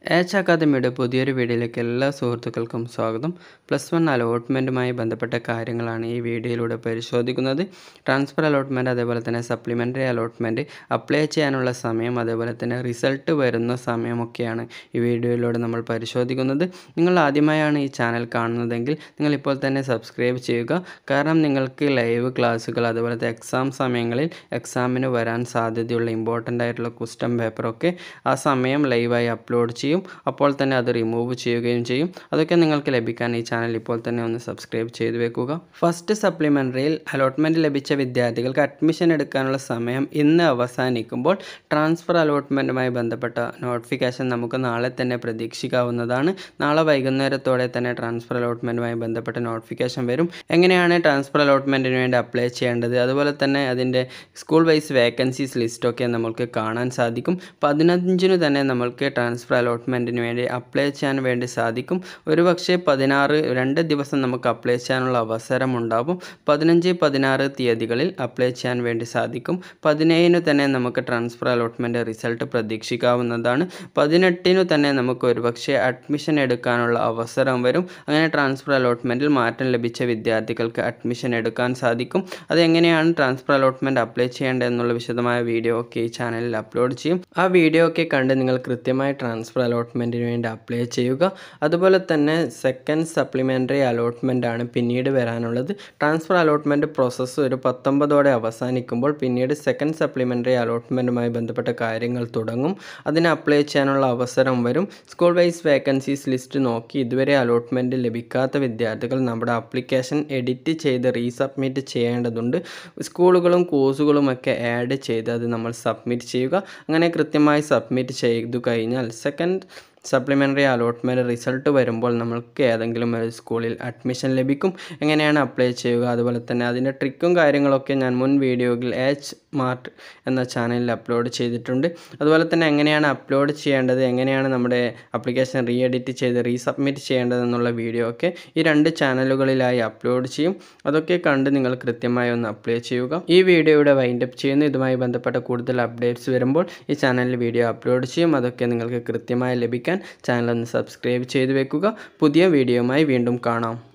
H അക്കാദമിയുടെ പുതിയൊരു വീഡിയോയിലേക്ക് എല്ലാ സുഹൃത്തുക്കൾക്കും സ്വാഗതം പ്ലസ് വൺ അലോട്ട്മെൻറ്റുമായി ബന്ധപ്പെട്ട കാര്യങ്ങളാണ് ഈ വീഡിയോയിലൂടെ പരിശോധിക്കുന്നത് ട്രാൻസ്ഫർ അലോട്ട്മെൻറ്റ് അതേപോലെ തന്നെ സപ്ലിമെൻ്ററി അലോട്ട്മെൻറ്റ് അപ്ലൈ ചെയ്യാനുള്ള സമയം അതേപോലെ തന്നെ റിസൾട്ട് വരുന്ന സമയമൊക്കെയാണ് ഈ വീഡിയോയിലൂടെ നമ്മൾ പരിശോധിക്കുന്നത് നിങ്ങൾ ആദ്യമായാണ് ഈ ചാനൽ കാണുന്നതെങ്കിൽ നിങ്ങൾ ഇപ്പോൾ തന്നെ സബ്സ്ക്രൈബ് ചെയ്യുക കാരണം നിങ്ങൾക്ക് ലൈവ് ക്ലാസ്സുകൾ അതുപോലത്തെ എക്സാം സമയങ്ങളിൽ എക്സാമിന് വരാൻ സാധ്യതയുള്ള ഇമ്പോർട്ടൻ്റ് ആയിട്ടുള്ള ക്വസ്റ്റ്യൻ പേപ്പറൊക്കെ ആ സമയം ലൈവായി അപ്ലോഡ് ചെയ്യും അപ്പോൾ തന്നെ അത് റിമൂവ് ചെയ്യുകയും ചെയ്യും അതൊക്കെ നിങ്ങൾക്ക് ലഭിക്കാൻ ഈ ചാനൽ ഇപ്പോൾ തന്നെ ഒന്ന് സബ്സ്ക്രൈബ് ചെയ്തു വെക്കുക ഫസ്റ്റ് സപ്ലിമെൻ്ററിയിൽ അലോട്ട്മെൻറ്റ് ലഭിച്ച വിദ്യാർത്ഥികൾക്ക് അഡ്മിഷൻ എടുക്കാനുള്ള സമയം ഇന്ന് അവസാനിക്കുമ്പോൾ ട്രാൻസ്ഫർ അലോട്ട്മെൻറ്റുമായി ബന്ധപ്പെട്ട നോട്ടിഫിക്കേഷൻ നമുക്ക് നാളെ തന്നെ പ്രതീക്ഷിക്കാവുന്നതാണ് നാളെ വൈകുന്നേരത്തോടെ തന്നെ ട്രാൻസ്ഫർ അലോട്ട്മെൻറ്റുമായി ബന്ധപ്പെട്ട നോട്ടിഫിക്കേഷൻ വരും എങ്ങനെയാണ് ട്രാൻസ്ഫർ അലോട്ട്മെൻറ്റിന് വേണ്ടി അപ്ലൈ ചെയ്യേണ്ടത് അതുപോലെ തന്നെ അതിൻ്റെ സ്കൂൾ വൈസ് വേക്കൻസീസ് ലിസ്റ്റൊക്കെ നമുക്ക് കാണാൻ സാധിക്കും പതിനഞ്ചിന് തന്നെ നമ്മൾക്ക് ട്രാൻസ്ഫർ അലോട്ട്മെൻറ്റിന് വേണ്ടി അപ്ലൈ ചെയ്യാൻ വേണ്ടി സാധിക്കും ഒരു പക്ഷേ പതിനാറ് രണ്ട് ദിവസം നമുക്ക് അപ്ലൈ ചെയ്യാനുള്ള അവസരം ഉണ്ടാവും പതിനഞ്ച് പതിനാറ് തീയതികളിൽ അപ്ലൈ ചെയ്യാൻ വേണ്ടി സാധിക്കും പതിനേഴിന് തന്നെ നമുക്ക് ട്രാൻസ്ഫർ അലോട്ട്മെൻറ്റ് റിസൾട്ട് പ്രതീക്ഷിക്കാവുന്നതാണ് പതിനെട്ടിനു തന്നെ നമുക്ക് ഒരുപക്ഷെ അഡ്മിഷൻ എടുക്കാനുള്ള അവസരം വരും അങ്ങനെ ട്രാൻസ്ഫർ അലോട്ട്മെൻറ്റിൽ മാറ്റം ലഭിച്ച വിദ്യാർത്ഥികൾക്ക് അഡ്മിഷൻ എടുക്കാൻ സാധിക്കും അതെങ്ങനെയാണ് ട്രാൻസ്ഫർ അലോട്ട്മെൻറ്റ് അപ്ലൈ ചെയ്യേണ്ടത് എന്നുള്ള വിശദമായ വീഡിയോ ഒക്കെ ഈ ചാനലിൽ അപ്ലോഡ് ചെയ്യും ആ വീഡിയോ ഒക്കെ കണ്ട് നിങ്ങൾ കൃത്യമായി ട്രാൻസ്ഫർ അലോട്ട്മെൻറ്റിന് വേണ്ടി അപ്ലൈ ചെയ്യുക അതുപോലെ തന്നെ സെക്കൻഡ് സപ്ലിമെൻ്ററി അലോട്ട്മെൻ്റ് ആണ് പിന്നീട് വരാനുള്ളത് ട്രാൻസ്ഫർ അലോട്ട്മെൻറ്റ് പ്രോസസ്സ് ഒരു പത്തൊമ്പതോടെ അവസാനിക്കുമ്പോൾ പിന്നീട് സെക്കൻഡ് സപ്ലിമെൻ്ററി അലോട്ട്മെൻറ്റുമായി ബന്ധപ്പെട്ട കാര്യങ്ങൾ തുടങ്ങും അതിന് അപ്ലൈ ചെയ്യാനുള്ള അവസരം വരും സ്കൂൾ വൈസ് വേക്കൻസീസ് ലിസ്റ്റ് നോക്കി ഇതുവരെ അലോട്ട്മെൻറ്റ് ലഭിക്കാത്ത വിദ്യാർത്ഥികൾ നമ്മുടെ ആപ്ലിക്കേഷൻ എഡിറ്റ് ചെയ്ത് റീസബ്മിറ്റ് ചെയ്യേണ്ടതുണ്ട് സ്കൂളുകളും കോഴ്സുകളുമൊക്കെ ആഡ് ചെയ്ത് അത് നമ്മൾ സബ്മിറ്റ് ചെയ്യുക അങ്ങനെ കൃത്യമായി സബ്മിറ്റ് ചെയ്തു കഴിഞ്ഞാൽ സെക്കൻഡ് സപ്ലിമെൻ്ററി അലോട്ട്മെൻറ്റ് റിസൾട്ട് വരുമ്പോൾ നമ്മൾക്ക് ഏതെങ്കിലും ഒരു സ്കൂളിൽ അഡ്മിഷൻ ലഭിക്കും എങ്ങനെയാണ് അപ്ലൈ ചെയ്യുക അതുപോലെ തന്നെ അതിൻ്റെ ട്രിക്കും കാര്യങ്ങളൊക്കെ ഞാൻ മുൻ വീഡിയോയിൽ എച്ച് മാർട്ട് എന്ന ചാനലിൽ അപ്ലോഡ് ചെയ്തിട്ടുണ്ട് അതുപോലെ തന്നെ എങ്ങനെയാണ് അപ്ലോഡ് ചെയ്യേണ്ടത് എങ്ങനെയാണ് നമ്മുടെ ആപ്ലിക്കേഷൻ റീ എഡിറ്റ് ചെയ്ത് റീസബ്മിറ്റ് ചെയ്യേണ്ടത് എന്നുള്ള വീഡിയോ ഒക്കെ ഈ രണ്ട് ചാനലുകളിലായി അപ്ലോഡ് ചെയ്യും അതൊക്കെ കണ്ട് നിങ്ങൾ കൃത്യമായി ഒന്ന് അപ്ലൈ ചെയ്യുക ഈ വീഡിയോയുടെ വൈൻഡപ്പ് ചെയ്യുന്നു ഇതുമായി ബന്ധപ്പെട്ട കൂടുതൽ അപ്ഡേറ്റ്സ് വരുമ്പോൾ ഈ ചാനലിൽ വീഡിയോ അപ്ലോഡ് ചെയ്യും അതൊക്കെ നിങ്ങൾക്ക് കൃത്യമായി ലഭിക്കാൻ ചാനൽ ഒന്ന് സബ്സ്ക്രൈബ് ചെയ്ത് വെക്കുക പുതിയ വീഡിയോയുമായി വീണ്ടും കാണാം